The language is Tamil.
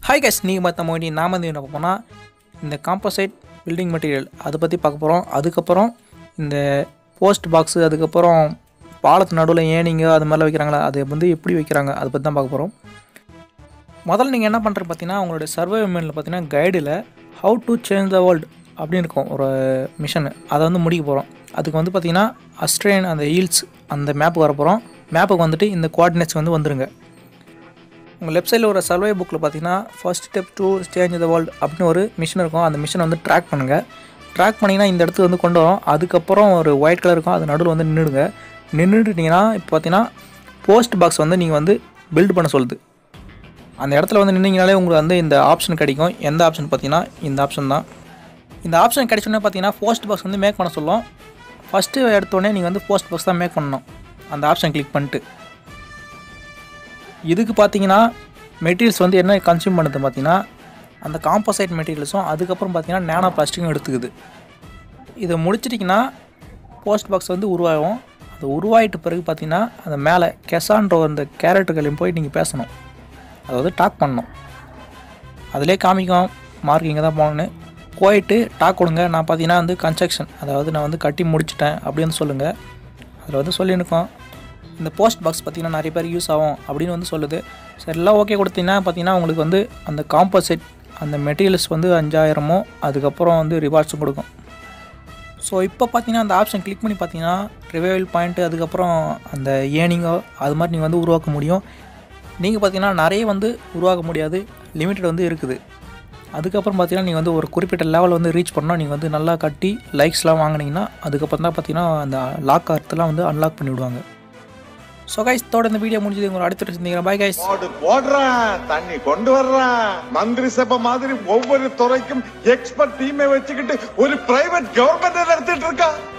ஹாய் கேஸ் நீங்கள் பார்த்த மொழி நாம் வந்து என்ன பார்ப்போம்னா இந்த காம்போசைட் பில்டிங் மெட்டீரியல் அதை பற்றி பார்க்க போகிறோம் அதுக்கப்புறம் இந்த போஸ்ட் பாக்ஸு அதுக்கப்புறம் பாலத்து நடுவில் ஏனிங்க அது மாதிரிலாம் வைக்கிறாங்களா அதை வந்து எப்படி வைக்கிறாங்க அதை பற்றி தான் பார்க்க போகிறோம் முதல்ல நீங்கள் என்ன பண்ணுறது பார்த்தீங்கன்னா உங்களுடைய சர்வே மெயினில் பார்த்தீங்கன்னா கைடில் how to change the world அப்படின்னு இருக்கும் ஒரு மிஷனு அதை வந்து முடிக்க போகிறோம் அதுக்கு வந்து பார்த்தீங்கன்னா அஸ்ட்ரேன் அந்த ஹீல்ஸ் அந்த மேப்புக்கு வர போகிறோம் மேப்புக்கு வந்துட்டு இந்த கோஆர்டினேட்ஸ் வந்து வந்துருங்க உங்கள் லெஃப்ட் சைடில் ஒரு சர்வே புக்கில் பார்த்தீங்கன்னா first step to change the world அப்படின்னு ஒரு மிஷின் இருக்கும் அந்த மிஷினை வந்து ட்ராக் பண்ணுங்கள் ட்ராக் பண்ணிங்கன்னா இந்த இடத்துக்கு வந்து கொண்டு வரும் அதுக்கப்புறம் ஒரு ஒயிட் கலர் இருக்கும் அது நடுவில் வந்து நின்றுடுங்க நின்றுட்டுட்டிங்கன்னா இப்போ பார்த்தீங்கன்னா போஸ்ட் பாக்ஸ் வந்து நீங்கள் வந்து பில்ட் பண்ண சொல்லுது அந்த இடத்துல வந்து நின்னீங்கனாலே உங்களுக்கு வந்து இந்த ஆப்ஷன் கிடைக்கும் எந்த ஆப்ஷன் பார்த்தீங்கன்னா இந்த ஆப்ஷன் தான் இந்த ஆப்ஷன் கிடைச்சோன்னே பார்த்தீங்கன்னா போஸ்ட் பாக்ஸ் வந்து மேக் பண்ண சொல்லும் ஃபஸ்ட்டு எடுத்தோடனே நீங்கள் வந்து போஸ்ட் பாக்ஸ் தான் மேக் பண்ணணும் அந்த ஆப்ஷன் கிளிக் பண்ணிட்டு இதுக்கு பார்த்தீங்கன்னா மெட்டீரியல்ஸ் வந்து என்ன கன்சியூம் பண்ணுது பார்த்தீங்கன்னா அந்த காம்போசைட் மெட்டீரியல்ஸும் அதுக்கப்புறம் பார்த்தீங்கன்னா நேனோ பிளாஸ்டிக்கும் எடுத்துக்குது இதை முடிச்சிட்டிங்கன்னா போஸ்ட் பாக்ஸ் வந்து உருவாகும் அது உருவாயிட்ட பிறகு பார்த்தீங்கன்னா அந்த மேலே கெசான்ற அந்த கேரக்டர்களையும் போய் நீங்கள் பேசணும் அதாவது டாக் பண்ணணும் அதிலே காமிக்கும் மார்க் இங்கே தான் போகணுன்னு போயிட்டு டாக் கொடுங்க நான் பார்த்தீங்கன்னா வந்து கன்ஸ்ட்ரக்ஷன் அதாவது நான் வந்து கட்டி முடிச்சிட்டேன் அப்படின்னு சொல்லுங்கள் அதில் வந்து சொல்லியிருக்கோம் இந்த போஸ்ட் பாக்ஸ் பார்த்தீங்கன்னா நிறைய பேர் யூஸ் ஆகும் அப்படின்னு வந்து சொல்லுது சரி எல்லாம் ஓகே கொடுத்தீங்கன்னா பார்த்தீங்கன்னா உங்களுக்கு வந்து அந்த காம்போசைட் அந்த மெட்டீரியல்ஸ் வந்து அஞ்சாயிரமோ அதுக்கப்புறம் வந்து ரிவார்ட்ஸும் கொடுக்கும் ஸோ இப்போ பார்த்தீங்கன்னா அந்த ஆப்ஷன் கிளிக் பண்ணி பார்த்தீங்கன்னா ரிவைவல் பாயிண்ட்டு அதுக்கப்புறம் அந்த ஏனிங்கோ அது மாதிரி நீங்கள் வந்து உருவாக்க முடியும் நீங்கள் பார்த்தீங்கன்னா நிறைய வந்து உருவாக்க முடியாது லிமிட்டட் வந்து இருக்குது அதுக்கப்புறம் பார்த்தீங்கன்னா நீங்கள் வந்து ஒரு குறிப்பிட்ட லெவல் வந்து ரீச் பண்ணால் நீங்கள் வந்து நல்லா கட்டி லைக்ஸ்லாம் வாங்கினீங்கன்னா அதுக்கப்புறம் தான் பார்த்தீங்கன்னா அந்த லாக் ஆர்த்தெலாம் வந்து அன்லாக் பண்ணி விடுவாங்க ஸோ கைஸ் தோட இந்த வீடியோ முடிஞ்சது உங்களை அடுத்த இருந்தீங்க பாய் கைஸ் போடு போடுறான் தண்ணி கொண்டு வர்றான் மந்திரி சபை மாதிரி ஒவ்வொரு துறைக்கும் எக்ஸ்பர்ட் டீமை வச்சுக்கிட்டு ஒரு பிரைவேட் கவர்மெண்ட் நடத்திட்டு இருக்கான்